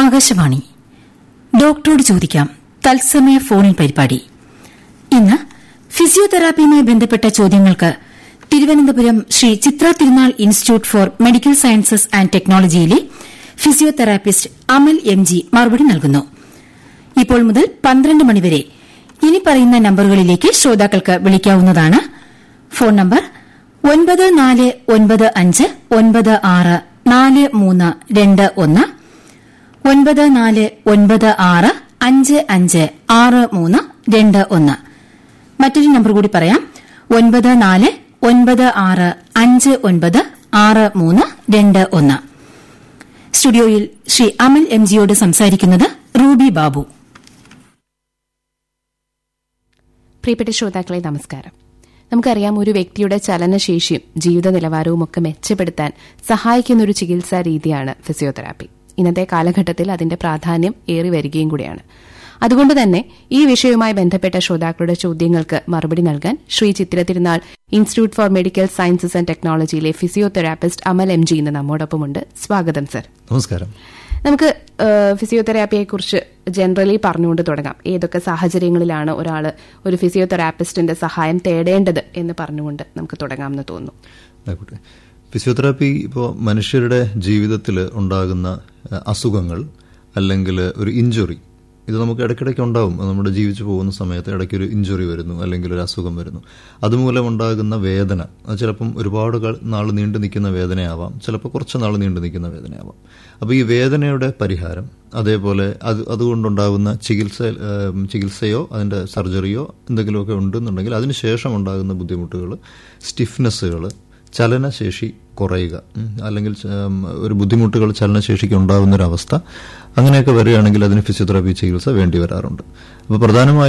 ആകാശവാണി ഡോക്ടറോട് ചോദിക്കാം തത്സമയ ഫോണിൻ പരിപാടി ഇന്ന് ഫിസിയോതെറാപ്പിയുമായി ബന്ധപ്പെട്ട ചോദ്യങ്ങൾക്ക് Thiruvananthapuram Shri Chitra Thirunal institute for medical sciences and ടെക്നോളജിയിലെ ഫിസിയോതെറാപ്പിസ്റ്റ് അമൽ എം ജി മറുപടി നൽകുന്നു ഇപ്പോൾ മുതൽ പന്ത്രണ്ട് മണിവരെ ഇനി പറയുന്ന നമ്പറുകളിലേക്ക് ശ്രോതാക്കൾക്ക് വിളിക്കാവുന്നതാണ് ഫോൺ നമ്പർ ഒൻപത് നാല് ഒൻപത് അഞ്ച് ഒൻപത് ആറ് നാല് മൂന്ന് രണ്ട് ഒന്ന് ഒൻപത് നാല് ഒൻപത് ആറ് അഞ്ച് അഞ്ച് ആറ് മൂന്ന് രണ്ട് ഒന്ന് മറ്റൊരു നമ്പർ കൂടി പറയാം ഒൻപത് നാല് ഒൻപത് ആറ് അഞ്ച് ഒൻപത് ആറ് മൂന്ന് രണ്ട് ഒന്ന് സ്റ്റുഡിയോയിൽ ശ്രീ അമൽ എം ജിയോട് സംസാരിക്കുന്നത് റൂബി ബാബു പ്രിയപ്പെട്ട ശ്രോതാക്കളെ നമസ്കാരം നമുക്കറിയാം ഒരു വ്യക്തിയുടെ ചലനശേഷിയും ജീവിത നിലവാരവും ഒക്കെ മെച്ചപ്പെടുത്താൻ സഹായിക്കുന്ന ഒരു ചികിത്സാ രീതിയാണ് ഫിസിയോതെറാപ്പി ഇന്നത്തെ കാലഘട്ടത്തിൽ അതിന്റെ പ്രാധാന്യം ഏറി വരികയും കൂടിയാണ് അതുകൊണ്ട് തന്നെ ഈ വിഷയവുമായി ബന്ധപ്പെട്ട ശ്രോതാക്കളുടെ ചോദ്യങ്ങൾക്ക് മറുപടി നൽകാൻ Shri Chitra Thirunal institute for medical sciences and ടെക്നോളജിയിലെ ഫിസിയോതെറാപ്പിസ്റ്റ് അമൽ എം ജി ഇന്ന് നമ്മോടൊപ്പമുണ്ട് സ്വാഗതം സർ നമസ്കാരം നമുക്ക് ഫിസിയോതെറാപ്പിയെ കുറിച്ച് ജനറലി പറഞ്ഞുകൊണ്ട് തുടങ്ങാം ഏതൊക്കെ സാഹചര്യങ്ങളിലാണ് ഒരാൾ ഒരു ഫിസിയോതെറാപ്പിസ്റ്റിന്റെ സഹായം തേടേണ്ടത് എന്ന് പറഞ്ഞുകൊണ്ട് നമുക്ക് തുടങ്ങാമെന്ന് തോന്നുന്നു ആയിക്കോട്ടെ ഫിസിയോതെറാപ്പി ഇപ്പോൾ മനുഷ്യരുടെ ജീവിതത്തിൽ ഉണ്ടാകുന്ന അഹ്, അസുഖങ്ങൾ അല്ലെങ്കിൽ ഒരു ഇഞ്ചുറി ഇത് നമുക്ക് ഇടയ്ക്കിടയ്ക്ക് ഉണ്ടാവും നമ്മുടെ ജീവിച്ചു പോകുന്ന സമയത്ത് ഇടയ്ക്ക് ഒരു ഇഞ്ചുറി വരുന്നു അല്ലെങ്കിൽ ഒരു അസുഖം വരുന്നു അതുമൂലം ഉണ്ടാകുന്ന വേദന അത് ചിലപ്പം ഒരുപാട് നാൾ നീണ്ടു നിൽക്കുന്ന വേദനയാവാം ചിലപ്പോൾ കുറച്ച് നാൾ നീണ്ടു നിൽക്കുന്ന വേദനയാവാം അപ്പോൾ ഈ വേദനയുടെ പരിഹാരം അതേപോലെ അത് അതുകൊണ്ടുണ്ടാകുന്ന ചികിത്സ ഏം, ചികിത്സയോ അതിൻ്റെ സർജറിയോ എന്തെങ്കിലുമൊക്കെ ഉണ്ടെന്നുണ്ടെങ്കിൽ അതിനുശേഷം ഉണ്ടാകുന്ന ബുദ്ധിമുട്ടുകൾ സ്റ്റിഫ്നെസ്സുകൾ ചലനശേഷി കുറയുക ഉം, അല്ലെങ്കിൽ ച- ഉം, ഒരു ബുദ്ധിമുട്ടുകൾ ചലനശേഷിക്ക് ഉണ്ടാകുന്ന ഒരു അവസ്ഥ അങ്ങനെയൊക്കെ വരികയാണെങ്കിൽ അതിന് ഫിസിയോതെറാപ്പി ചികിത്സ വേണ്ടി വരാറുണ്ട് അപ്പോൾ പ്രധാനമായും